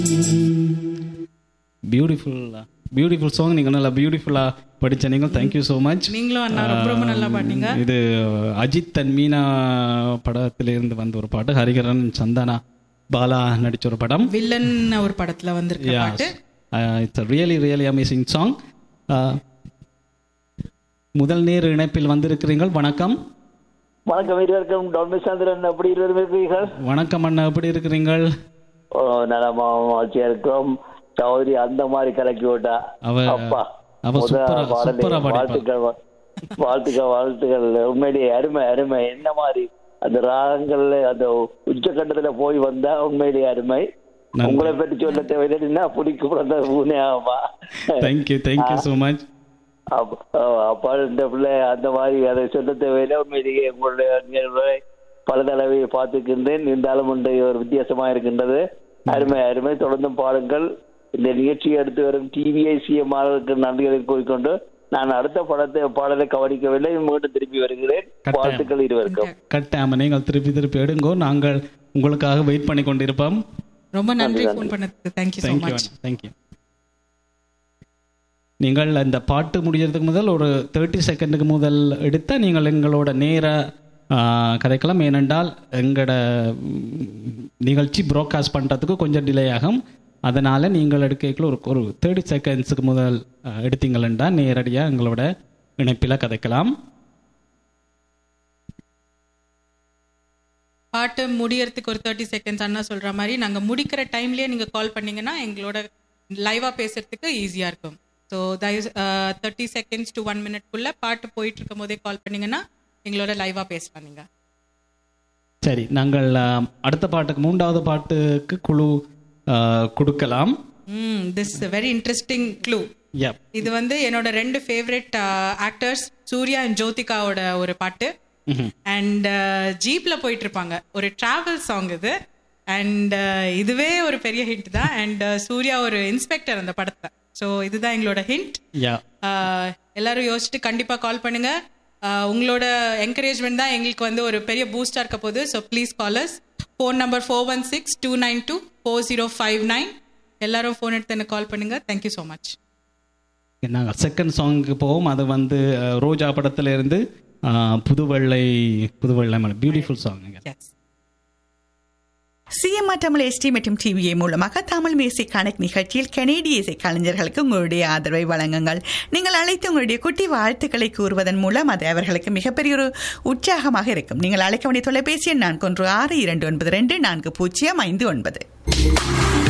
Beautiful beautiful song நீங்கள் நல்லா பியூட்டிஃபுல்லாக படிச்ச நீங்கள் தேங்க்யூ ஸோ மச் நீங்களும் அண்ணா ரொம்ப ரொம்ப நல்லா பாட்டீங்க இது அஜித் அண்ட் மீனா படத்திலிருந்து வந்த ஒரு பாட்டு ஹரிகரன் சந்தனா பாலா நடிச்ச ஒரு படம் வில்லன் ஒரு படத்துல வந்திருக்க பாட்டு it's really really amazing song முதல் நேர் இணைப்பில் வந்திருக்கிறீர்கள் வணக்கம் வணக்கம் இருவருக்கும் டொல்மி சந்திரன் எப்படி இருவரும் இருக்கிறீர்கள் வணக்கம் அண்ணா எப்படி இருக்கிறீர்கள் ஓ நலமா மகிழ்ச்சியா இருக்கும் சௌதரி அந்த மாதிரி கலக்கி விட்டா அவ அப்பா அவ முத சூப்பரா பாடலே சூப்பரா படிப்பா வாழ்த்துக்கள் வா- வாழ்த்துக்கள் வாழ்த்துக்கள் உண்மையிலேயே அருமை அருமை என்ன மாதிரி அந்த ராகங்கள்ல அந்த உச்சக்கட்டத்துல போய் வந்தா உண்மையிலேயே அருமை நன்றி. உங்களை பற்றி சொல்ல தேவையில்லை பிடிக்கும் பிறந்த பூனே ஆமா தேங்க்யூ தேங்க்யூ ஸோ மச் அப்ப- ஓ, அப்பா இந்த பிள்ளை அந்த மாதிரி அதை சொல்ல தேவையில்லை உண்மையிலேயே உங்களுடைய நிகழ்வுகளை பல தடவை பார்த்துக்கின்றேன் இருந்தாலும் இன்றைய ஒரு வித்தியாசமா இருக்கின்றது அருமை அருமை தொடர்ந்து பாருங்கள் இந்த நிகழ்ச்சியை எடுத்து வரும் டிவிஐசிஎம் மாணவர்களுக்கு நன்றிகளை கூறிக்கொண்டு நான் அடுத்த படத்தை பாடலை கவனிக்கவில்லை மீண்டும் திருப்பி வருகிறேன் கட்டாயம். வாழ்த்துக்கள் இருவருக்கும் கட்டாம நீங்கள் திருப்பி திருப்பி எடுங்கோ நாங்கள் உங்களுக்காக வெயிட் பண்ணி கொண்டிருப்போம் ரொம்ப நன்றி ஃபோன் பண்ணதுக்கு thank you so thank you much thank you நீங்கள் அந்த பாட்டு முடியறதுக்கு முதல் ஒரு தேர்ட்டி செகண்டுக்கு முதல் எடுத்த நீங்கள் எங்களோட நேர ஆ, கதைக்கலாம் ஏனென்றால் எங்களோட ம், நிகழ்ச்சி ப்ராட்காஸ்ட் பண்ணுறதுக்கு கொஞ்சம் டிலே ஆகும் அதனால் நீங்கள் எடுக்கல ஒரு ஒரு தேர்ட்டி செகண்ட்ஸுக்கு முதல் ஆ, எடுத்தீங்களா நேரடியாக எங்களோட இணைப்பில் கதைக்கலாம் பாட்டு முடியறதுக்கு ஒரு தேர்ட்டி செகண்ட்ஸ் அண்ணா சொல்ற மாதிரி நாங்க முடிக்கிற டைம்லயே நீங்க கால் பண்ணீங்கன்னா எங்களோட லைவா பேசுறதுக்கு ஈஸியா இருக்கும் ஸோ தயவு தேர்ட்டி செகண்ட்ஸ் டு ஒன் மினிட்குள்ள பாட்டு போயிட்டு இருக்கும் போதே கால் பண்ணீங்கன்னா எங்களோட லைவா பேசலாம் நீங்க சரி நாங்கள் ஆ, அடுத்த பாட்டுக்கு மூன்றாவது பாட்டுக்கு குழு ஆ, கொடுக்கலாம் hmm this very interesting clue yeah இது வந்து என்னோட ரெண்டு ஃபேவரட் ஆக்டர்ஸ் சூர்யா அண்ட் ஜோதிகாவோட ஒரு பாட்டு அண்ட் ஜீப்ல போயிட்டு இருப்பாங்க ஒரு டிராவல் சாங் இது அண்ட் இதுவே ஒரு பெரிய ஹிண்ட் தான் அண்ட் சூர்யா ஒரு இன்ஸ்பெக்டர் அந்த படத்துல ஸோ இதுதான் எங்களோட ஹிண்ட் யா எல்லாரும் யோசிச்சுட்டு கண்டிப்பா கால் பண்ணுங்க Uh, உங்களோட என்கரேஜ்மெண்ட் தான் எங்களுக்கு வந்து ஒரு பெரிய பூஸ்டா இருக்க போகுது so please callers phone number four one six two nine two four zero five nine எல்லாரும் ஃபோன் எடுத்து எனக்கு கால் பண்ணுங்க தேங்க்யூ ஸோ மச் நாங்கள் செகண்ட் சாங்க்கு போவோம் அது வந்து அஹ், ரோஜா படத்துல இருந்து அஹ், Pudhuvellai Pudhuvellai beautiful song S CMR Tamil ST மற்றும் டிவிஏ மூலமாக தமிழ் மியூசிக் கனெக்ட் நிகழ்ச்சியில் கனேடிய இசை கலைஞர்களுக்கு உங்களுடைய ஆதரவை வழங்குங்கள் நீங்கள் அழைத்து உங்களுடைய குட்டி வாழ்த்துக்களை கூறுவதன் மூலம் அது அவர்களுக்கு மிகப்பெரிய ஒரு உற்சாகமாக இருக்கும் நீங்கள் அழைக்க வேண்டிய தொலைபேசி எண் நான்கு ஒன்று ஆறு இரண்டு ஒன்பது ரெண்டு நான்கு பூஜ்ஜியம் ஐந்து ஒன்பது